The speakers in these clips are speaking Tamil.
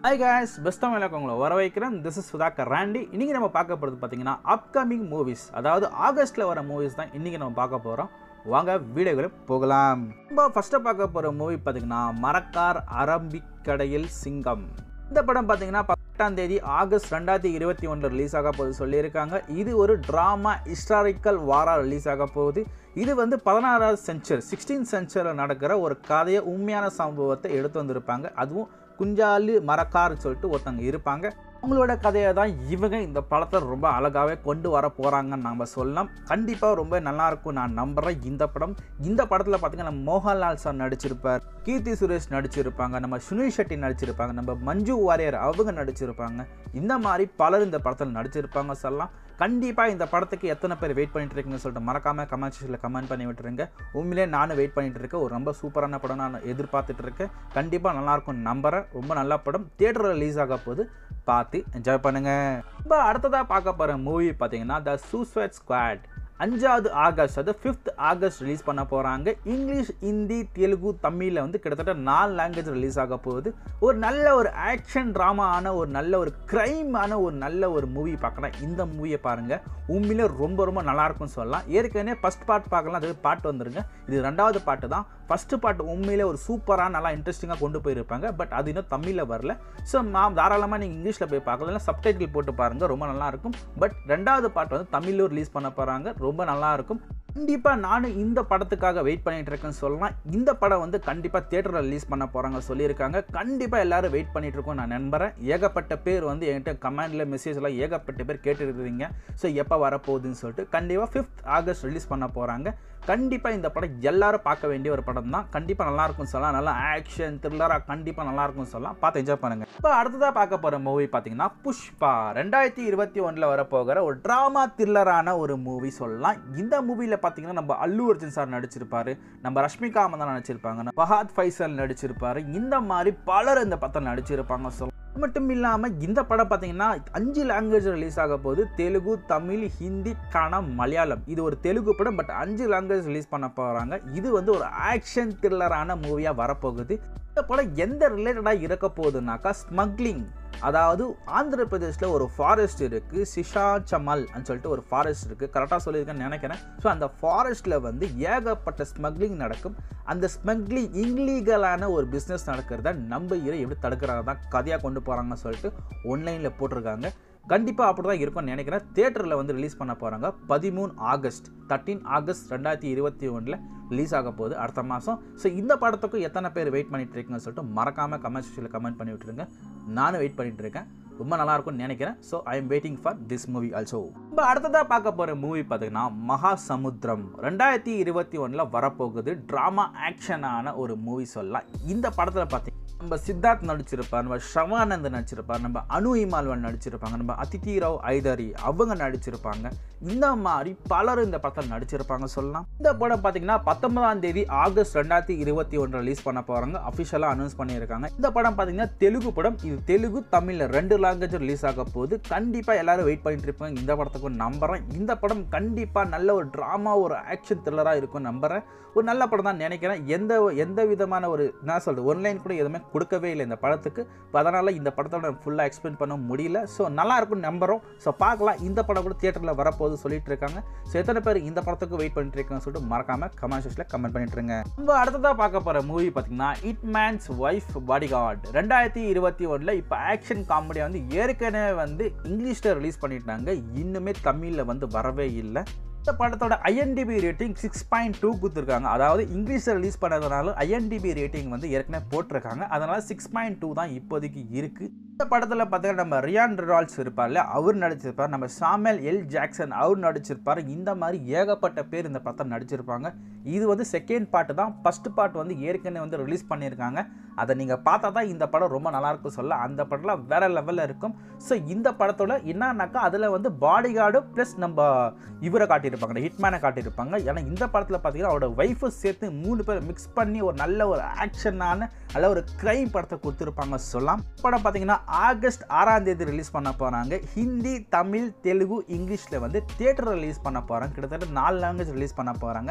ஹாய் guys பெஸ்ட் தமிழ் உங்களை வர வைக்கிறேன் திஸ் இஸ் சுதாகர் ராண்டி இன்றைக்கி நம்ம பார்க்க போகிறது பார்த்தீங்கன்னா அப்கமிங் மூவிஸ் அதாவது ஆகஸ்ட்டில் வர மூவிஸ் தான் இன்றைக்கி நம்ம பார்க்க போகிறோம் வாங்க வீடியோக்குள்ள போகலாம் நம்ம ஃபஸ்ட்டு பார்க்க போகிற மூவி பார்த்தீங்கன்னா மரக்கார் அரம்பிக்கடையில் சிங்கம் இந்த படம் பார்த்தீங்கன்னா பத்தாம் தேதி ஆகஸ்ட் ரெண்டாயிரத்தி இருபத்தி ஒன்றில் ரிலீஸ் ஆக போகுது சொல்லியிருக்காங்க இது ஒரு ட்ராமா ஹிஸ்டாரிக்கல் வாரா ரிலீஸ் ஆக போகுது இது வந்து பதினாறாவது செஞ்சுரி சிக்ஸ்டீன் செஞ்சுரியில் நடக்கிற ஒரு கதையை உண்மையான சம்பவத்தை எடுத்து வந்திருப்பாங்க அதுவும் குஞ்சாலு மரக்கார்னு சொல்லிட்டு ஒருத்தவங்க இருப்பாங்க அவங்களோட கதையை தான் இவங்க இந்த படத்தை ரொம்ப அழகாகவே கொண்டு வர போகிறாங்கன்னு நம்ம சொல்லலாம் கண்டிப்பாக ரொம்ப நல்லாயிருக்கும் நான் நம்புகிறேன் இந்த படம் இந்த படத்தில் பார்த்தீங்கன்னா நம்ம மோகன்லால் சார் நடிச்சிருப்பார் கீர்த்தி சுரேஷ் நடிச்சிருப்பாங்க நம்ம சுனில் ஷெட்டி நடிச்சிருப்பாங்க நம்ம மஞ்சு வாரியர் அவங்க நடிச்சிருப்பாங்க இந்த மாதிரி பலர் இந்த படத்தில் நடிச்சிருப்பாங்க சொல்லலாம் கண்டிப்பாக இந்த படத்துக்கு எத்தனை பேர் வெயிட் பண்ணிட்டு இருக்கீங்கன்னு சொல்லிட்டு மறக்காமல் கமெண்ட் செக்ஷனில் கமெண்ட் பண்ணி விட்டுருங்க உண்மையிலே நானும் வெயிட் பண்ணிட்டு இருக்கேன் ஒரு ரொம்ப சூப்பரான படம் நான் எதிர்பார்த்துட்டு இருக்கேன் கண்டிப்பாக நல்லாயிருக்கும் நம்புறேன் ரொம்ப நல்ல படம் தியேட்டரில் ரிலீஸ் ஆக போது பார்த்து என்ஜாய் பண்ணுங்க இப்போ அடுத்ததாக பார்க்க போகிற மூவி பார்த்தீங்கன்னா த சூசைட் ஸ்குவாட் அஞ்சாவது ஆகஸ்ட் அது ஃபிஃப்த் ஆகஸ்ட் ரிலீஸ் பண்ண போகிறாங்க இங்கிலீஷ் ஹிந்தி தெலுங்கு தமிழில் வந்து கிட்டத்தட்ட நாலு லாங்குவேஜ் ரிலீஸ் ஆக போகுது ஒரு நல்ல ஒரு ஆக்ஷன் ட்ராமா ஆன ஒரு நல்ல ஒரு க்ரைம் ஆன ஒரு நல்ல ஒரு மூவி பார்க்கலாம் இந்த மூவியை பாருங்கள் உண்மையிலே ரொம்ப ரொம்ப நல்லாயிருக்கும்னு சொல்லலாம் ஏற்கனவே ஃபஸ்ட் பார்ட் பார்க்கலாம் அது பாட்டு வந்துருங்க இது ரெண்டாவது பாட்டு தான் ஃபஸ்ட்டு பாட்டு உண்மையிலே ஒரு சூப்பராக நல்லா இன்ட்ரெஸ்டிங்காக கொண்டு போயிருப்பாங்க பட் அது இன்னும் தமிழில் வரல ஸோ நான் தாராளமாக நீங்கள் இங்கிலீஷில் போய் பார்க்கலாம் இல்லை சப்டைட்டில் போட்டு பாருங்கள் ரொம்ப நல்லாயிருக்கும் பட் ரெண்டாவது பாட்டு வந்து தமிழில் ரிலீஸ் பண்ண போகிறாங்க ரொம்ப நல்லாயிருக்கும் கண்டிப்பாக நானும் இந்த படத்துக்காக வெயிட் பண்ணிட்டு இருக்கேன்னு சொல்லலாம் இந்த படம் வந்து கண்டிப்பாக தேட்டரில் ரிலீஸ் பண்ண போகிறாங்க சொல்லியிருக்காங்க கண்டிப்பாக எல்லாரும் வெயிட் பண்ணிட்டு இருக்கோம் நான் நம்புறேன் ஏகப்பட்ட பேர் வந்து என்கிட்ட கமெண்டில் மெசேஜ்லாம் ஏகப்பட்ட பேர் கேட்டுருக்கீங்க ஸோ எப்போ வரப்போகுதுன்னு சொல்லிட்டு கண்டிப்பாக ஃபிஃப்த் ஆகஸ்ட் ரிலீஸ் பண்ண போகிறாங்க கண்டிப்பாக இந்த படம் எல்லாரும் பார்க்க வேண்டிய ஒரு படம் தான் கண்டிப்பாக நல்லாயிருக்கும் சொல்லலாம் நல்லா ஆக்ஷன் த்ரில்லராக கண்டிப்பாக நல்லாயிருக்கும் சொல்லலாம் பார்த்து என்ஜாய் பண்ணுங்கள் இப்போ அடுத்ததாக பார்க்க போகிற மூவி பார்த்தீங்கன்னா புஷ்பா ரெண்டாயிரத்தி இருபத்தி ஒன்றில் வரப்போகிற ஒரு ட்ராமா த்ரில்லரான ஒரு மூவி சொல்லலாம் இந்த மூவியில் பார்த்தீங்கன்னா நம்ம அல்லு அர்ஜுன் சார் நடிச்சிருப்பாரு நம்ம ரஷ்மிகா மந்தன் நடிச்சிருப்பாங்க பஹாத் ஃபைசல் நடிச்சிருப்பாரு இந்த மாதிரி பலர் இந்த படத்தில் நடிச்சிருப்பாங்க சொல்லலாம் அது மட்டும் இல்லாமல் இந்த படம் பார்த்தீங்கன்னா அஞ்சு லாங்குவேஜ் ரிலீஸ் ஆக போகுது தெலுங்கு தமிழ் ஹிந்தி கன்னடம் மலையாளம் இது ஒரு தெலுங்கு படம் பட் அஞ்சு லாங்குவேஜ் ரிலீஸ் பண்ண போகிறாங்க இது வந்து ஒரு ஆக்ஷன் த்ரில்லரான மூவியாக வரப்போகுது இந்த படம் எந்த ரிலேட்டடாக இருக்க போகுதுனாக்கா ஸ்மக்லிங் அதாவது ஆந்திர பிரதேஷில் ஒரு ஃபாரஸ்ட் இருக்குது சிஷா சமல் சொல்லிட்டு ஒரு ஃபாரஸ்ட் இருக்குது கரெக்டாக சொல்லியிருக்கேன்னு நினைக்கிறேன் ஸோ அந்த ஃபாரஸ்ட்டில் வந்து ஏகப்பட்ட ஸ்மக்லிங் நடக்கும் அந்த ஸ்மக்லிங் இன்லீகலான ஒரு பிஸ்னஸ் நடக்கிறத நம்ம இதை எப்படி தடுக்கிறாங்க தான் கதையாக கொண்டு போகிறாங்கன்னு சொல்லிட்டு ஒன்லைனில் போட்டிருக்காங்க கண்டிப்பாக அப்படி தான் இருக்கும்னு நினைக்கிறேன் தேட்டரில் வந்து ரிலீஸ் பண்ண போகிறாங்க பதிமூணு ஆகஸ்ட் தேர்ட்டீன் ஆகஸ்ட் ரெண்டாயிரத்தி இருபத்தி ஒன்றில் ரிலீஸ் ஆக போகுது அடுத்த மாதம் ஸோ இந்த படத்துக்கும் எத்தனை பேர் வெயிட் பண்ணிட்டு இருக்கீங்கன்னு சொல்லிட்டு மறக்காமல் கமெண்ட் செக்ஷனில் கமெண்ட் பண்ணி விட்டுருங்க நானும் வெயிட் பண்ணிட்டு இருக்கேன் ரொம்ப நல்லா இருக்கும்னு நினைக்கிறேன் so I am waiting for this movie also இப்போ அடுத்ததாக பார்க்க போகிற மூவி பார்த்தீங்கன்னா மகா சமுத்திரம் ரெண்டாயிரத்தி இருபத்தி ஒன்றில் வரப்போகுது ட்ராமா ஆக்ஷனான ஒரு மூவி சொல்லலாம் இந்த படத்தில் பார்த்தீங்கன்னா நம்ம சித்தார்த் நடிச்சிருப்பார் நம்ம ஷவானந்த் நடிச்சிருப்பார் நம்ம அனு இமால்வன் நடிச்சிருப்பாங்க நம்ம அதித்தி ராவ் ஐதரி அவங்க நடிச்சிருப்பாங்க இந்த மாதிரி பலரும் இந்த படத்தில் நடிச்சிருப்பாங்க சொல்லலாம் இந்த படம் பார்த்தீங்கன்னா பத்தொன்பதாம் தேதி ஆகஸ்ட் ரெண்டாயிரத்தி இருபத்தி ஒன்று ரிலீஸ் பண்ண போகிறாங்க அஃபிஷியலாக அனௌன்ஸ் பண்ணியிருக்காங்க இந்த படம் பார்த்தீங்கன்னா தெலுங்கு படம் இது தெலுங்கு தமிழில் ரெண்டு லாங்குவேஜ் ரிலீஸ் ஆக போகுது கண்டிப்பாக எல்லாரும் வெயிட் பண்ணிட்டு இருப்பாங்க இந்த படத்துக்கு நம்புறேன் இந்த படம் கண்டிப்பாக நல்ல ஒரு ட்ராமா ஒரு ஆக்ஷன் த்ரில்லராக இருக்கும் நம்புறேன் ஒரு நல்ல படம் தான் நினைக்கிறேன் எந்த எந்த விதமான ஒரு என்ன சொல்கிறது ஒன்லைன் கூட எதுவுமே கொடுக்கவே இல்லை இந்த படத்துக்கு இப்போ அதனால் இந்த படத்தோட ஃபுல்லாக எக்ஸ்பிளைன் பண்ண முடியல ஸோ நல்லா இருக்கும் நம்புறோம் ஸோ பார்க்கலாம் இந்த படம் கூட தியேட்டரில் வரப்போகுது சொல்லிட்டு இருக்காங்க ஸோ எத்தனை பேர் இந்த படத்துக்கு வெயிட் பண்ணிட்டு இருக்காங்கன்னு சொல்லிட்டு மறக்காம கமெண்ட் செக்ஷனில் கமெண்ட் பண்ணிட்டு இருங்க நம்ம அடுத்ததாக பார்க்க போகிற மூவி பார்த்தீங்கன்னா hitman's wife bodyguard ரெண்டாயிரத்தி இருபத்தி ஒன்றில் இப்போ ஆக்ஷன் காமெடியை வந்து ஏற்கனவே வந்து இங்கிலீஷில் ரிலீஸ் பண்ணிட்டாங்க இன்னுமே தமிழில் வந்து வரவே இல்லை இந்த படத்தோட IMDb rating six point two கொடுத்துருக்காங்க அதாவது இங்கிலீஷில் ரிலீஸ் பண்ணதுனால ஐஎன்டிபி ரேட்டிங் வந்து ஏற்கனவே போட்டிருக்காங்க அதனால் சிக்ஸ் பாயிண்ட் டூ தான் இப்போதைக்கு இருக்குது இந்த படத்தில் பார்த்தீங்கன்னா நம்ம ரியான் ரிரால்ஸ் இருப்பார்ல அவர் நடிச்சிருப்பார் நம்ம சாமுel எல் ஜாக்சன் அவர் நடிச்சிருப்பார் இந்த மாதிரி ஏகப்பட்ட பேர் இந்த படத்தை நடிச்சிருப்பாங்க இது வந்து செகண்ட் பார்ட் தான் ஃபஸ்ட் பார்ட் வந்து ஏற்கனவே வந்து ரிலீஸ் பண்ணியிருக்காங்க அதை நீங்கள் பார்த்தா தான் இந்த படம் ரொம்ப நல்லாயிருக்கும் சொல்ல அந்த படம்லாம் வேற லெவலில் இருக்கும் ஸோ இந்த படத்தோட என்னன்னாக்கா அதில் வந்து பாடி கார்டு ப்ளஸ் நம்ம இவரை காட்டியிருப்பாங்க ஹிட்மேனை காட்டியிருப்பாங்க ஏன்னா இந்த படத்தில் பார்த்தீங்கன்னா அவரோட ஒய்ஃபை சேர்த்து மூணு பேர் மிக்ஸ் பண்ணி ஒரு நல்ல ஒரு ஆக்ஷனான நல்ல ஒரு க்ரைம் படத்தை கொடுத்துருப்பாங்க சொல்லலாம் படம் பார்த்தீங்கன்னா ஆகஸ்ட் ஆறாம் தேதி ரிலீஸ் பண்ண போகிறாங்க ஹிந்தி தமிழ் தெலுங்கு இங்கிலீஷில் வந்து தியேட்டர் ரிலீஸ் பண்ண போகிறாங்க கிட்டத்தட்ட நாலு லாங்குவேஜ் ரிலீஸ் பண்ண போகிறாங்க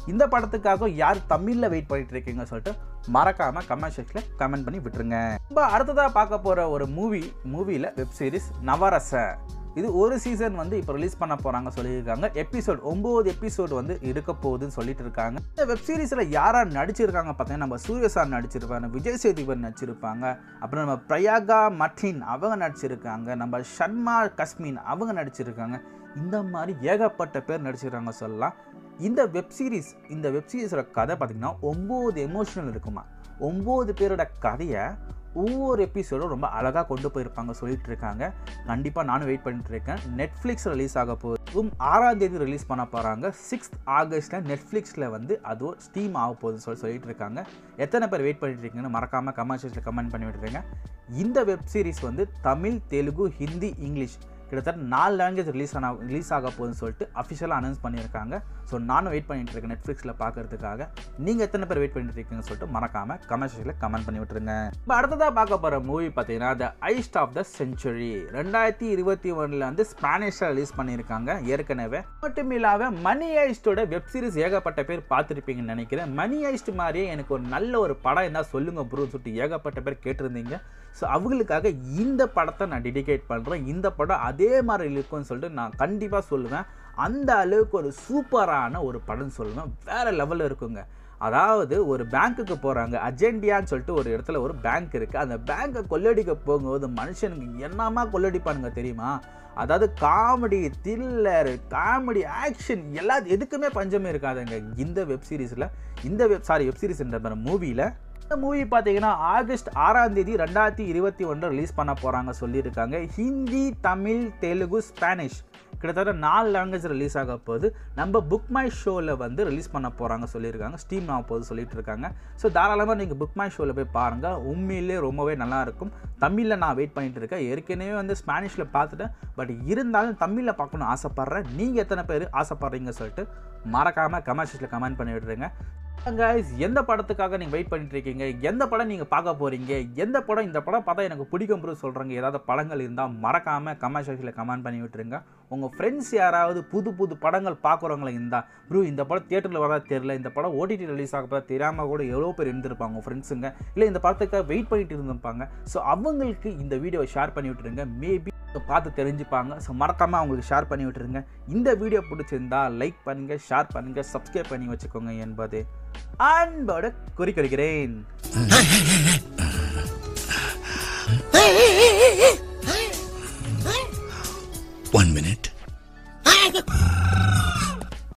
இந்த படத்துக்காக யார் தமிழில் வெயிட் பண்ணிட்டு இருக்கீங்க சொல்லிட்டு மறக்காமல் கமெண்ட் செக்ஷனில் கமெண்ட் பண்ணி விட்டுருங்க நம்ம அடுத்ததாக பார்க்க போகிற ஒரு மூவி மூவியில் வெப் சீரிஸ் நவரச இது ஒரு சீசன் வந்து இப்போ ரிலீஸ் பண்ண போகிறாங்க சொல்லியிருக்காங்க எபிசோட் ஒம்பது எபிசோட் வந்து இருக்க போகுதுன்னு சொல்லிட்டு இருக்காங்க இந்த வெப் சீரிஸில் யாரார் நடிச்சிருக்காங்க பார்த்தீங்கன்னா நம்ம சூரிய சார் நடிச்சிருப்பாங்க விஜய் சேதுபதி நடிச்சிருப்பாங்க அப்புறம் நம்ம பிரயாகா மட்டின் அவங்க நடிச்சிருக்காங்க நம்ம ஷர்மா கஸ்மின் அவங்க நடிச்சிருக்காங்க இந்த மாதிரி ஏகப்பட்ட பேர் நடிச்சிருக்காங்க சொல்லலாம் இந்த வெப் சீரிஸ் இந்த வெப் சீரிஸோட கதை பார்த்திங்கன்னா ஒம்பது எமோஷனல் இருக்குமா ஒம்பது பேரோட கதையை ஒவ்வொரு எபிசோடும் ரொம்ப அழகாக கொண்டு போயிருப்பாங்க சொல்லிட்டு இருக்காங்க கண்டிப்பாக நானும் வெயிட் பண்ணிட்டு இருக்கேன் நெட்ஃப்ளிக்ஸ் ரிலீஸ் ஆக போகுது ஆறாம் தேதி ரிலீஸ் பண்ண போகிறாங்க சிக்ஸ்த் ஆகஸ்ட்டில் நெட்ஃப்ளிக்ஸில் வந்து அதுவும் ஸ்டீம் ஆக போகுதுன்னு சொல்லி சொல்லிட்டு இருக்காங்க எத்தனை பேர் வெயிட் பண்ணிட்டு இருக்கீங்கன்னு மறக்காமல் கமெண்ட் செக்ஷனில் கமெண்ட் பண்ணி விட்டுருங்க இந்த வெப் சீரிஸ் வந்து தமிழ் தெலுங்கு ஹிந்தி இங்கிலீஷ் கிட்டத்தட்ட நாலு லாங்குவேஜ் ரிலீஸ் ஆன ரிலீஸ் ஆக போகுதுன்னு சொல்லிட்டு அஃபிஷியலாக அனௌன்ஸ் பண்ணியிருக்காங்க ஸோ நானும் வெயிட் பண்ணிட்டு இருக்கேன் நெட்ஃப்ளிக்ஸில் பார்க்கறதுக்காக நீங்கள் எத்தனை பேர் வெயிட் பண்ணிட்டு இருக்கீங்கன்னு சொல்லிட்டு மறக்காமல் கமெண்ட் செக்ஷனில் கமெண்ட் பண்ணி விட்டுருங்க இப்போ அடுத்ததாக பார்க்க போகிற மூவி பார்த்தீங்கன்னா the heist of the century ரெண்டாயிரத்தி இருபத்தி ஒன்றில் வந்து ஸ்பானிஷில் ரிலீஸ் பண்ணியிருக்காங்க ஏற்கனவே மட்டும் இல்லாமல் மணி ஐஸ்டோட வெப் சீரிஸ் ஏகப்பட்ட பேர் பார்த்துருப்பீங்கன்னு நினைக்கிறேன் மணி ஐஸ்ட் மாதிரியே எனக்கு ஒரு நல்ல ஒரு படம் இருந்தால் சொல்லுங்க ப்ரூன்னு சொல்லிட்டு ஏகப்பட்ட பேர் கேட்டிருந்தீங்க ஸோ அவங்களுக்காக இந்த படத்தை நான் டெடிகேட் பண்ணுறேன் இந்த படம் அதே மாதிரி இருக்கும்னு சொல்லிட்டு நான் கண்டிப்பாக சொல்லுவேன் அந்த அளவுக்கு ஒரு சூப்பரான ஒரு படம் சொல்லுவேன் வேறு லெவலில் இருக்குங்க அதாவது ஒரு பேங்க்குக்கு போகிறாங்க அஜெண்டியான்னு சொல்லிட்டு ஒரு இடத்துல ஒரு பேங்க் இருக்குது அந்த பேங்க்கை கொள்ளடிக்க போகும்போது மனுஷனுக்கு என்னமா கொள்ளடிப்பானுங்க தெரியுமா அதாவது காமெடி த்ரில்லர் காமெடி ஆக்ஷன் எல்லா எதுக்குமே பஞ்சமே இருக்காதுங்க இந்த வெப் சீரிஸில் இந்த வெப் சாரி வெப் சீரிஸ்ன்ற மூவியில் இந்த மூவி பார்த்தீங்கன்னா ஆகஸ்ட் ஆறாம் தேதி ரெண்டாயிரத்தி இருபத்தி ஒன்று ரிலீஸ் பண்ண போகிறாங்க சொல்லியிருக்காங்க ஹிந்தி தமிழ் தெலுங்கு ஸ்பானிஷ் கிட்டத்தட்ட நாலு லாங்குவேஜ் ரிலீஸ் ஆக போகுது நம்ம புக் மை ஷோவில் வந்து ரிலீஸ் பண்ண போகிறாங்க சொல்லியிருக்காங்க ஸ்டீம் ஆக போகுது சொல்லிட்டு இருக்காங்க ஸோ தாராளமாக நீங்கள் புக் மை ஷோவில் போய் பாருங்கள் உண்மையிலே ரொம்பவே நல்லா இருக்கும் தமிழில் நான் வெயிட் பண்ணிட்டு இருக்கேன் ஏற்கனவே வந்து ஸ்பானிஷில் பார்த்துட்டேன் பட் இருந்தாலும் தமிழில் பார்க்கணும்னு ஆசைப்பட்றேன் நீங்கள் எத்தனை பேர் ஆசைப்பட்றீங்க சொல்லிட்டு மறக்காமல் கமெண்ட் செக்ஷனில் கமெண்ட் பண்ணி விட்டுருங்க கைஸ் எந்த படத்துக்காக நீங்கள் வெயிட் பண்ணிட்டு இருக்கீங்க எந்த படம் நீங்கள் பார்க்க போகிறீங்க எந்த படம் இந்த படம் பார்த்தா எனக்கு பிடிக்கும் ப்ரூ சொல்கிறாங்க ஏதாவது படங்கள் இருந்தால் மறக்காமல் கமெண்ட் செக்ஷனில் கமெண்ட் பண்ணி விட்டுருங்க உங்கள் ஃப்ரெண்ட்ஸ் யாராவது புது புது படங்கள் பார்க்குறவங்கள இருந்தால் ப்ரூ இந்த படம் தியேட்டரில் வரதா தெரியல இந்த படம் ஓடிடி ரிலீஸ் ஆக போதா தெரியாமல் கூட எவ்வளோ பேர் இருந்திருப்பாங்க உங்கள் ஃப்ரெண்ட்ஸுங்க இல்லை இந்த படத்துக்காக வெயிட் பண்ணிட்டு இருந்திருப்பாங்க ஸோ அவங்களுக்கு இந்த வீடியோவை ஷேர் பண்ணி விட்டுருங்க மேபி பார்த்து தெரிஞ்சுப்பாங்க ஸோ மறக்காமல் அவங்களுக்கு ஷேர் பண்ணி விட்டுருங்க இந்த வீடியோ பிடிச்சிருந்தா லைக் பண்ணுங்கள் ஷேர் பண்ணுங்கள் சப்ஸ்கிரைப் பண்ணி வச்சுக்கோங்க என்பது அன்போடு குறிக்கொள்கிறேன் One minute.